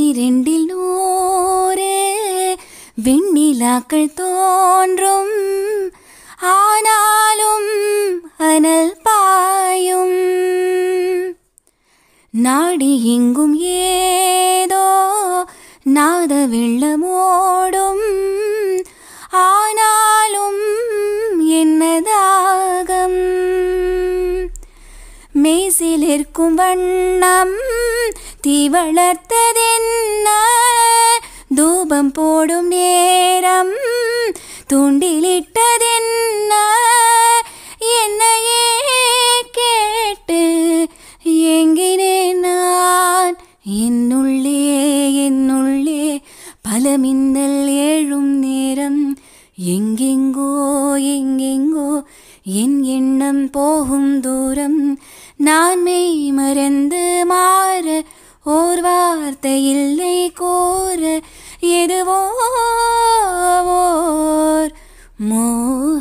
பனிரெண்டில் நூறு வெண்ணிலாக்கள் தோன்றும் ஆனாலும் அனல் பாயும் நாடி எங்கும் ஏதோ நாத வெள்ளமோடும் ஆனாலும் என்னதாகம் மேசிலிருக்கும் வண்ணம் தீ வளர்த்ததென்ன தூபம் போடும் நேரம் தூண்டிலிட்டதென்ன என்னையே கேட்டு ஏங்கினேன் நான் என்னுள்ளே என்னுள்ளே பல மின்னல் ஏழும் நேரம் எங்கெங்கோ எங்கெங்கோ என் எண்ணம் போகும் தூரம் நான் மெய் மறந்து மாற ஓர் வார்த்தை இல்லை கோர எதுவோ ஓர் மோ